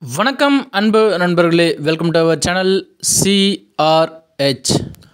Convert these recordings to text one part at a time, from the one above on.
வணக்கம் அன்பு நண்பர்களே welcome to our channel C R H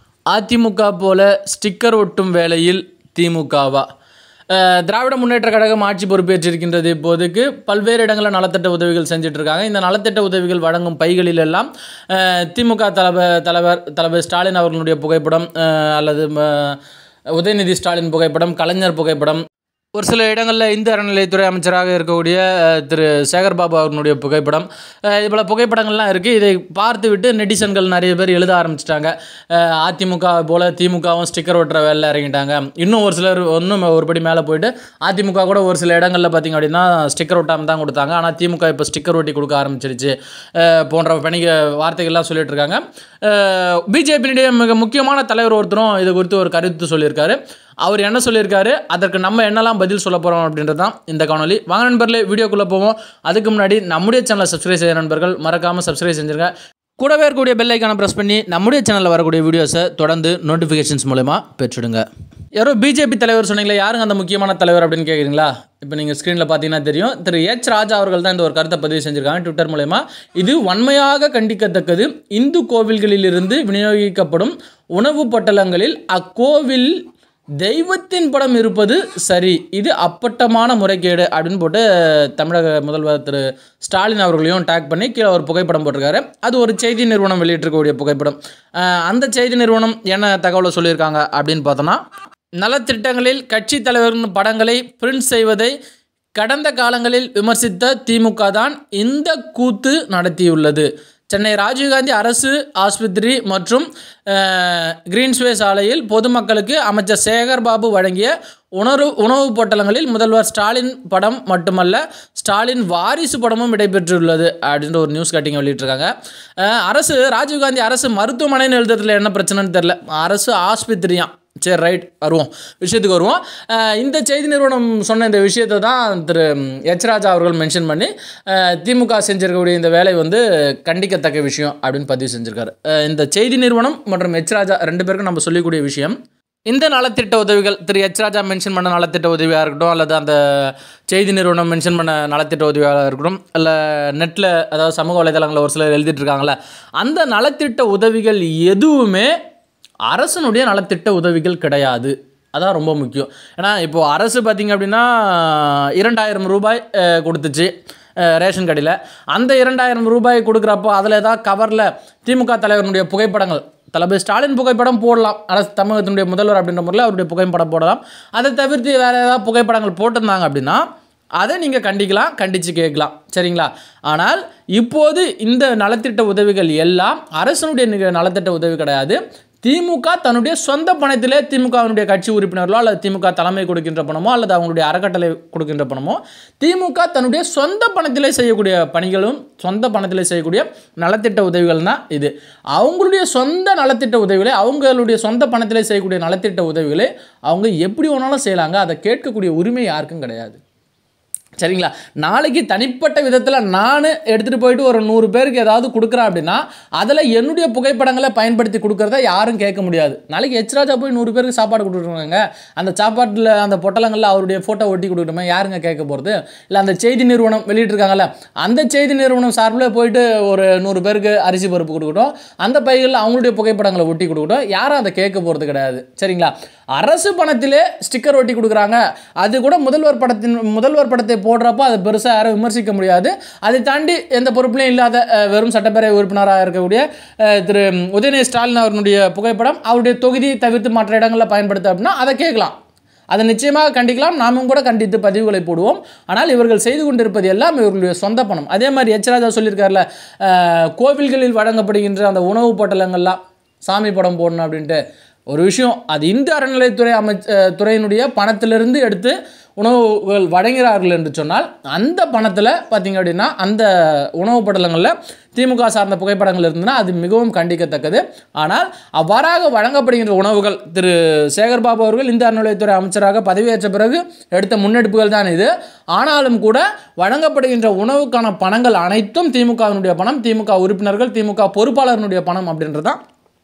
அதிமுக போல ஸ்டிக்கர் ஒட்டும் வேளையில் திமுகவா அஹ், திராவிட முன்னேற்ற கழகம் ஆட்சி பொறுப்பேற்றிருக்கின்றது இப்போதைக்கு பல்வேறு இடங்களில் நலத்திட்ட உதவிகள் செஞ்சுட்டு இருக்காங்க இந்த நலத்திட்ட உதவிகள் வழங்கும் பைகளில் எல்லாம் அஹ், திமுக தலைவர் தலைவர் தலைவர் ஸ்டாலின் அவர்களுடைய புகைப்படம் அஹ், அல்லது ம- உதயநிதி ஸ்டாலின் புகைப்படம் கலைஞர் புகைப்படம் ஒரு சில இடங்களில் இந்து அறநிலையத்துறை அமைச்சராக இருக்கக்கூடிய அஹ், திரு சேகர்பாபு அவர்களுடைய புகைப்படம் அஹ், இது போல புகைப்படங்கள்லாம் இருக்குது இதை பார்த்து விட்டு நெட்டிசன்கள் நிறைய பேர் எழுத ஆரம்பிச்சிட்டாங்க அதிமுக போல் திமுகவும் ஸ்டிக்கர் ஒட்டுற வேலையில் இறங்கிட்டாங்க இன்னும் ஒரு சிலர் இன்னும் ஒரு படி மேலே போயிட்டு அதிமுக கூட ஒரு சில இடங்களில் பார்த்திங்க அப்படின்னா ஸ்டிக்கர் ஒட்டாமல் தான் கொடுத்தாங்க ஆனால் திமுக இப்போ ஸ்டிக்கர் ஒட்டி கொடுக்க ஆரம்பிச்சிருச்சு அஹ், போன்ற பணிக வார்த்தைகள்லாம் சொல்லிட்டு இருக்காங்க பிஜேபியினுடைய மிக முக்கியமான தலைவர் ஒருத்தரும் இது குறித்து ஒரு கருத்து சொல்லியிருக்காரு அவர் என்ன சொல்லியிருக்காரு அதற்கு நம்ம என்னெல்லாம் பதில் சொல்ல போகிறோம் அப்படின்றது தான் இந்த காணொலி வாங்க நண்பர்களே வீடியோக்குள்ளே போவோம் அதுக்கு முன்னாடி நம்முடைய சேனலை சப்ஸ்கிரைப் செய்ய நண்பர்கள் மறக்காமல் சப்ஸ்கிரைப் செஞ்சுருங்க கூடவே இருக்கக்கூடிய பெல் ஐக்கானை ப்ரெஸ் பண்ணி நம்முடைய சேனலில் வரக்கூடிய வீடியோஸை தொடர்ந்து நோட்டிஃபிகேஷன்ஸ் மூலமா பெற்றுடுங்க யாரோ பிஜேபி தலைவர் சொன்னீங்களே யாருங்க அந்த முக்கியமான தலைவர் அப்படின்னு கேட்குறீங்களா இப்போ நீங்கள் ஸ்க்ரீனில் பார்த்தீங்கன்னா தெரியும் திரு எச் ராஜா அவர்கள் தான் இந்த ஒரு கருத்தை பதிவு செஞ்சுருக்காங்க ட்விட்டர் மூலயமா இது வன்மையாக கண்டிக்கத்தக்கது இந்து கோவில்களிலிருந்து விநியோகிக்கப்படும் உணவு பொட்டலங்களில் அக்கோவில் தெய்வத்தின் படம் இருப்பது சரி இது அப்பட்டமான முறைகேடு அப்படின்னு போட்டு தமிழக முதல்வர் திரு ஸ்டாலின் அவர்களையும் டேக் பண்ணி கீழே ஒரு புகைப்படம் போட்டிருக்காரு அது ஒரு செய்தி நிறுவனம் வெளியிட்டிருக்கக்கூடிய புகைப்படம் அஹ் அந்த செய்தி நிறுவனம் என்ன தகவலை சொல்லியிருக்காங்க அப்படின்னு பார்த்தோன்னா நலத்திட்டங்களில் கட்சி தலைவரின் படங்களை பிரிண்ட் செய்வதை கடந்த காலங்களில் விமர்சித்த திமுக தான் இந்த கூத்து நடத்தியுள்ளது சென்னை ராஜீவ்காந்தி அரசு ஆஸ்பத்திரி மற்றும் அஹ், கிரீன்ஸ்வே சாலையில் பொதுமக்களுக்கு அமைச்சர் சேகர் பாபு வழங்கிய உணவு உணவுப் பொட்டலங்களில் முதல்வர் ஸ்டாலின் படம் மட்டுமல்ல ஸ்டாலின் வாரிசு படமும் இடம்பெற்றுள்ளது அப்படின்ற ஒரு நியூஸ் கட்டிங் வெளியிட்டிருக்காங்க அஹ், அரசு ராஜீவ்காந்தி அரசு மருத்துவமனைன்னு எழுதுறதுல என்ன பிரச்சனைன்னு தெரில அரசு ஆஸ்பத்திரியாம் சரி ரைட் வருவோம் விஷயத்துக்கு வருவோம் அஹ் இந்த செய்தி நிறுவனம் சொன்ன இந்த விஷயத்தை தான் திரு எச் ராஜா அவர்கள் மென்ஷன் பண்ணி அஹ் திமுக செஞ்சிருக்கக்கூடிய இந்த வேலை வந்து கண்டிக்கத்தக்க விஷயம் அப்படின்னு பதிவு செஞ்சிருக்காரு அஹ் இந்த செய்தி நிறுவனம் மற்றும் எச் ராஜா ரெண்டு பேருக்கும் நம்ம சொல்லக்கூடிய விஷயம் இந்த நலத்திட்ட உதவிகள் திரு எச் ராஜா மென்ஷன் பண்ண நலத்திட்ட உதவியாக இருக்கட்டும் அல்லது அந்த செய்தி நிறுவனம் மென்ஷன் பண்ண நலத்திட்ட உதவியாக இருக்கட்டும் இல்லை நெட்டில் அதாவது சமூக வலைதளங்களில் ஒரு சிலர் எழுதிட்டு இருக்காங்களே அந்த நலத்திட்ட உதவிகள் எதுவுமே அரசனுடைய நலத்திட்ட உதவிகள் கிடையாது அதான் ரொம்ப முக்கியம் ஏன்னா இப்போது அரசு பார்த்திங்க அப்படின்னா இரண்டாயிரம் ரூபாய் அஹ், கொடுத்துச்சு அஹ், ரேஷன் கடையில் அந்த இரண்டாயிரம் ரூபாய் கொடுக்குறப்போ அதில் ஏதாவது கவரில் திமுக தலைவருடைய புகைப்படங்கள் தளபதி ஸ்டாலின் புகைப்படம் போடலாம் அரசு தமிழகத்தினுடைய முதல்வர் அப்படின்ற முறையில் அவருடைய புகைப்படம் போடலாம் அதை தவிர்த்து வேறு ஏதாவது புகைப்படங்கள் போட்டிருந்தாங்க அப்படின்னா அதை நீங்கள் கண்டிக்கலாம் கண்டித்து கேட்கலாம் சரிங்களா ஆனால் இப்போது இந்த நலத்திட்ட உதவிகள் எல்லாம் அரசனுடைய நிக- நலத்திட்ட உதவி கிடையாது திமுக தன்னுடைய சொந்த பணத்திலே திமுகவினுடைய கட்சி உறுப்பினர்களோ அல்லது திமுக தலைமை கொடுக்கின்ற பணமோ அல்லது அவங்களுடைய அறக்கட்டளை கொடுக்கின்ற பணமோ திமுக தன்னுடைய சொந்த பணத்திலே செய்யக்கூடிய பணிகளும் சொந்த பணத்திலே செய்யக்கூடிய நலத்திட்ட உதவிகள் தான் இது அவங்களுடைய சொந்த நலத்திட்ட உதவிகளை அவங்களுடைய சொந்த பணத்திலே செய்யக்கூடிய நலத்திட்ட உதவிகளை அவங்க எப்படி வேணாலும் செய்யலாங்க அதை கேட்கக்கூடிய உரிமை யாருக்கும் கிடையாது சரிங்களா நாளைக்கு தனிப்பட்ட விதத்தில் நான் எடுத்துகிட்டு போயிட்டு ஒரு நூறு பேருக்கு ஏதாவது கொடுக்குறேன் அப்படின்னா அதில் என்னுடைய புகைப்படங்களை பயன்படுத்தி கொடுக்குறத யாரும் கேட்க முடியாது நாளைக்கு எச்ராஜா போய் நூறு பேருக்கு சாப்பாடு கொடுத்துருக்காங்க அந்த சாப்பாட்டில் அந்த பொட்டலங்களில் அவருடைய ஃபோட்டோ ஒட்டி கொடுக்கணுமே யாருங்க கேட்க போகிறது இல்லை அந்த செய்தி நிறுவனம் வெளியிட்டிருக்காங்கல்ல அந்த செய்தி நிறுவனம் சார்பில் போயிட்டு ஒரு நூறு பேருக்கு அரிசி பருப்பு கொடுக்கட்டும் அந்த பைகளில் அவங்களுடைய புகைப்படங்களை ஒட்டி கொடுக்கட்டும் யாரும் அதை கேட்க போகிறது கிடையாது சரிங்களா அரசு பணத்திலே ஸ்டிக்கர் ஒட்டி கொடுக்குறாங்க அது கூட முதல்வர் படத்தின் முதல்வர் படத்தை போடுறப்போ அதை பெருசாக யாரும் விமர்சிக்க முடியாது அதை தாண்டி எந்த பொறுப்புலையும் இல்லாத அஹ், வெறும் சட்டப்பேரவை உறுப்பினராக இருக்கக்கூடிய அஹ், திரு உதயநிதி ஸ்டாலின் அவர்களுடைய புகைப்படம் அவருடைய தொகுதியை தவிர்த்து மற்ற இடங்களில் பயன்படுத்த அப்படின்னா அதை கேட்கலாம் அதை நிச்சயமாக கண்டிக்கலாம் நாமும் கூட கண்டித்து பதிவுகளை போடுவோம் ஆனால் இவர்கள் செய்து கொண்டிருப்பது எல்லாம் இவர்களுடைய சொந்த பணம் அதே மாதிரி எச் ராஜா சொல்லியிருக்காருல அஹ், கோவில்களில் வழங்கப்படுகின்ற அந்த உணவு பொட்டலங்கள்லாம் சாமி படம் போடணும் அப்படின்ட்டு ஒரு விஷயம் அது இந்து அறநிலைத்துறை அமைச்ச அஹ், துறையினுடைய பணத்திலிருந்து எடுத்து உணவுகள் வழங்குகிறார்கள் என்று சொன்னால் அந்த பணத்தில் பார்த்தீங்க அப்படின்னா அந்த உணவு படலங்களில் திமுக சார்ந்த புகைப்படங்கள் இருந்ததுன்னா அது மிகவும் கண்டிக்கத்தக்கது ஆனால் அவ்வாறாக வழங்கப்படுகின்ற உணவுகள் திரு சேகர்பாபு அவர்கள் இந்த அறநிலையத்துறை அமைச்சராக பதவியேற்ற பிறகு எடுத்த முன்னெடுப்புகள் தான் இது ஆனாலும் கூட வழங்கப்படுகின்ற உணவுக்கான பணங்கள் அனைத்தும் திமுகவினுடைய பணம் திமுக உறுப்பினர்கள் திமுக பொறுப்பாளர்களுடைய பணம் அப்படின்றது தான்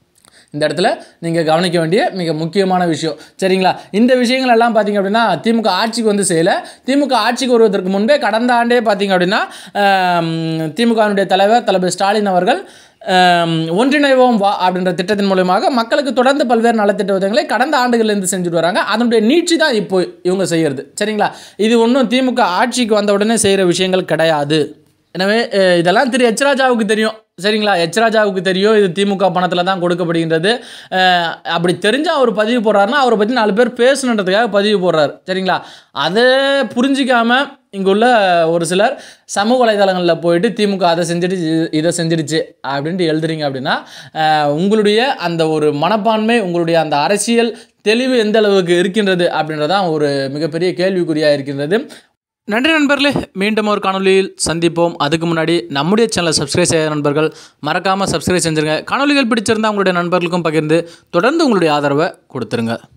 இந்த இடத்துல நீங்கள் கவனிக்க வேண்டிய மிக முக்கியமான விஷயம் சரிங்களா இந்த விஷயங்கள் எல்லாம் பார்த்தீங்க அப்படின்னா திமுக ஆட்சிக்கு வந்து செய்யலை திமுக ஆட்சிக்கு வருவதற்கு முன்பே கடந்த ஆண்டே பார்த்தீங்க அப்படின்னா திமுகவினுடைய தலைவர் தளபதி ஸ்டாலின் அவர்கள் ஆம், ஒன்றிணைவோம் வா அப்படின்ற திட்டத்தின் மூலமாக மக்களுக்கு தொடர்ந்து பல்வேறு நலத்திட்ட உதவிகளை கடந்த ஆண்டுகள்லேருந்து செஞ்சுட்டு வராங்க அதனுடைய நீட்சி தான் இப்போ இவங்க செய்கிறது சரிங்களா இது ஒன்றும் திமுக ஆட்சிக்கு வந்த உடனே செய்கிற விஷயங்கள் கிடையாது எனவே அஹ், இதெல்லாம் திரு எச் ராஜாவுக்கு தெரியும் சரிங்களா எச் ராஜாவுக்கு தெரியும் இது திமுக பணத்தில் தான் கொடுக்கப்படுகின்றது அஹ், அப்படி தெரிஞ்சால் அவர் பதிவு போடுறாருன்னா அவரை பற்றி நாலு பேர் பேசணுன்றதுக்காக பதிவு போடுறாரு சரிங்களா அதை புரிஞ்சிக்காம இங்குள்ள ஒரு சிலர் சமூக வலைதளங்களில் போயிட்டு திமுக அதை செஞ்சிடுச்சு இதை செஞ்சிடுச்சு அப்படின்ட்டு எழுதுறீங்க அப்படின்னா அஹ், உங்களுடைய அந்த ஒரு மனப்பான்மை உங்களுடைய அந்த அரசியல் தெளிவு எந்த அளவுக்கு இருக்கின்றது அப்படின்றதான் ஒரு மிகப்பெரிய கேள்விக்குறியாக இருக்கின்றது நன்றி நண்பர்களே மீண்டும் ஒரு காணொலியில் சந்திப்போம் அதுக்கு முன்னாடி நம்முடைய சேனலை சப்ஸ்கிரைப் செய்ய நண்பர்கள் மறக்காமல் சப்ஸ்கிரைப் செஞ்சுருங்க காணொலிகள் பிடிச்சிருந்தா உங்களுடைய நண்பர்களுக்கும் பகிர்ந்து தொடர்ந்து உங்களுடைய ஆதரவை கொடுத்துருங்க